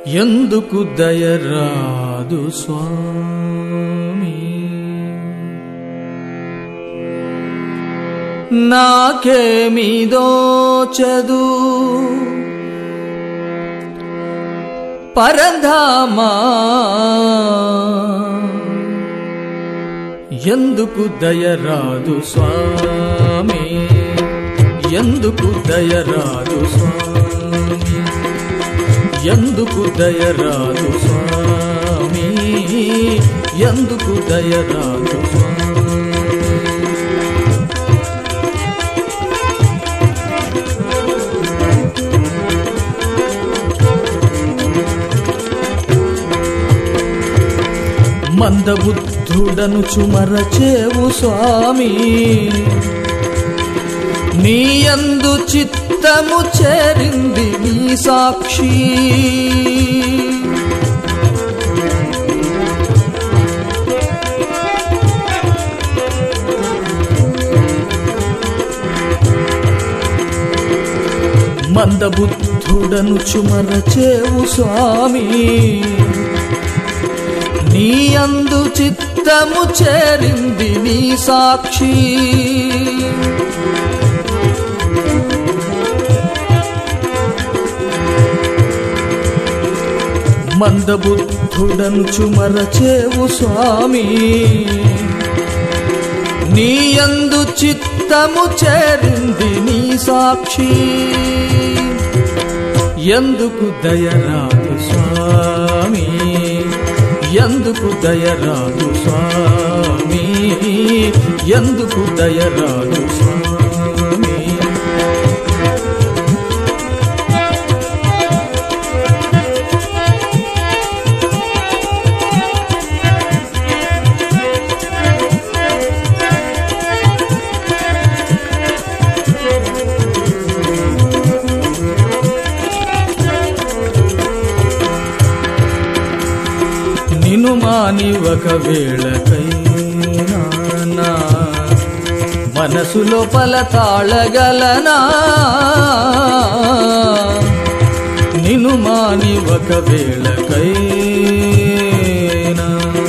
ఎందుకు దయరాదు స్వామి నాకేమిదోచదు పరంధామా ఎందుకు దయరాదు స్వామి ఎందుకు దయరాదు స్వామి ఎందుకు దయరాదు స్వామి ఎందుకు దయరాదు స్వామి మందబుద్ధుడను చుమరచేవు స్వామి నీయందు చిత్తము చేరింది నీ సాక్షి మందబుద్ధుడను చుమరచేవు స్వామి నీ అందు చిత్తము చేరింది నీ సాక్షి మందబుద్ధుడను చుమరచేవు స్వామి నీ అందు చిత్తము చేరింది నీ సాక్షి ఎందుకు దయరాదు స్వామి ఎందుకు దయరాదు స్వామి ఎందుకు దయరాదు స్వామి నిను మాని ఒక వేళకైనా నా మనసు లోపల తాళగలనా నిను మాని ఒక వేళకైనా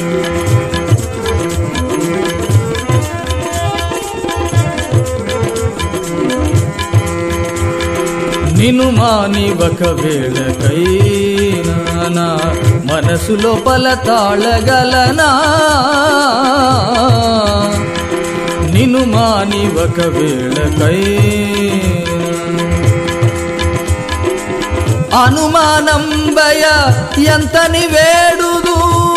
నిను మాని ఒక వేళకైనా నా మనసు లోపల తాళగలనా నిను మాని ఒక వేళకైనా అనుమానం భయ ఎంతని వేడుదు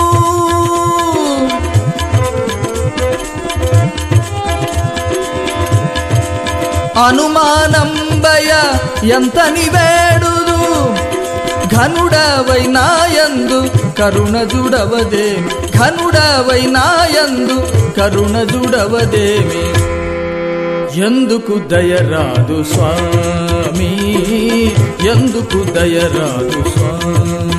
అనుమానం భయ ఎంతని వేడుదు ఘనుడవై నాయందు కరుణ జుడవదేమి ఘనుడవై నాయందు కరుణ జుడవదేమి ఎందుకు దయరాదు స్వామి ఎందుకు దయరాదు స్వామి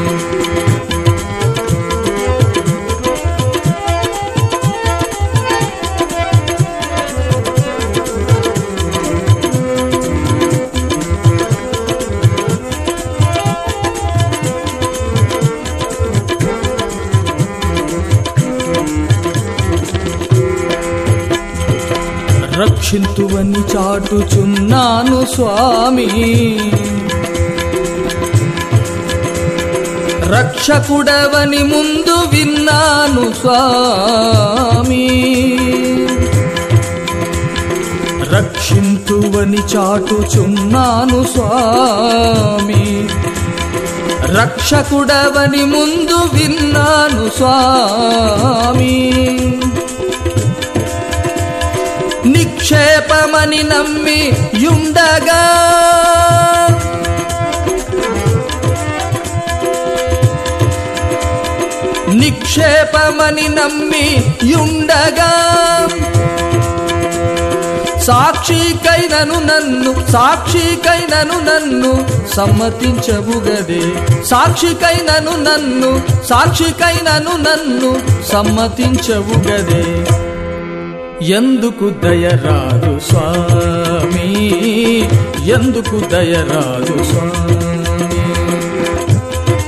రక్షింతువని చాటుచున్నాను స్వామి రక్షకుడవని ముందు విన్నాను స్వామి రక్షింతువని చాటుచున్నాను స్వామి రక్షకుడవని ముందు విన్నాను స్వామి నిక్షేపమని నమ్మి యుండగా నిక్షేపమని నమ్మి యుండగా సాక్షికైనను నన్ను సాక్షికైనను నన్ను సమ్మతించబుగదే సాక్షికైనను నన్ను సాక్షికైనను నన్ను సమ్మతించబుగదే ఎందుకు దయరాదు స్వామి ఎందుకు దయరాదు స్వామి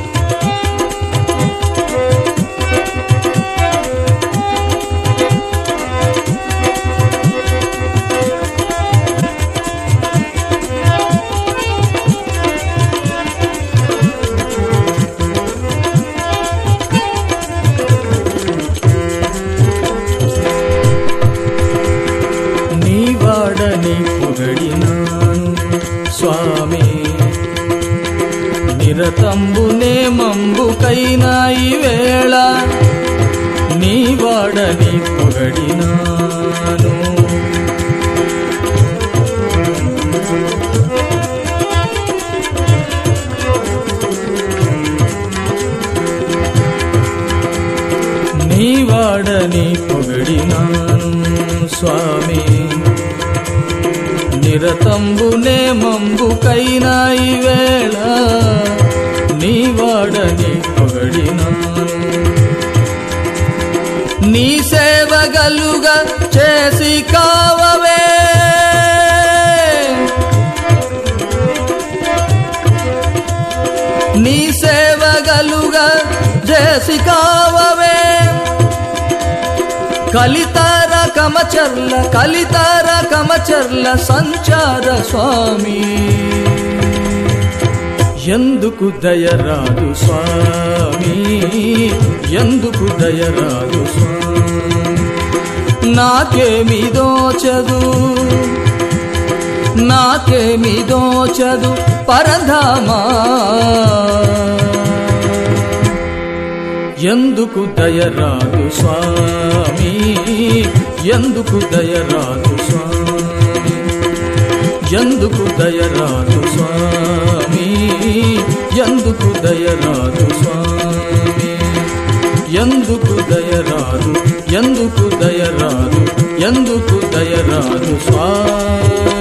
స్వామి నిరతంబునే మంబుకైనా ఈ వేళ నీ వాడని పొగడినాను నీ వాడని పొగడినాను స్వామి నిరతంబునే మంబుకైనా ఈ వేళ నీ వాడని పొగడినాను నీ సేవగలుగా చేసి కావవే నీ సేవగలుగా చేసి కావవే కలితార కమచర్ల కలితార కమచర్ల సంచార స్వామి ఎందుకు దయరాదు స్వామి ఎందుకు దయరాదు స్వామి నాకేమి దోచదు నాకేమి దోచదు పరధామా ఎందుకు దయరాదు స్వామి ఎందుకు దయరాదు స్వామి ఎందుకు దయరాదు స్వామి ఎందుకు దయరాదు స్వామి ఎందుకు దయరాదు ఎందుకు దయరాదు ఎందుకు దయరాదు స్వామి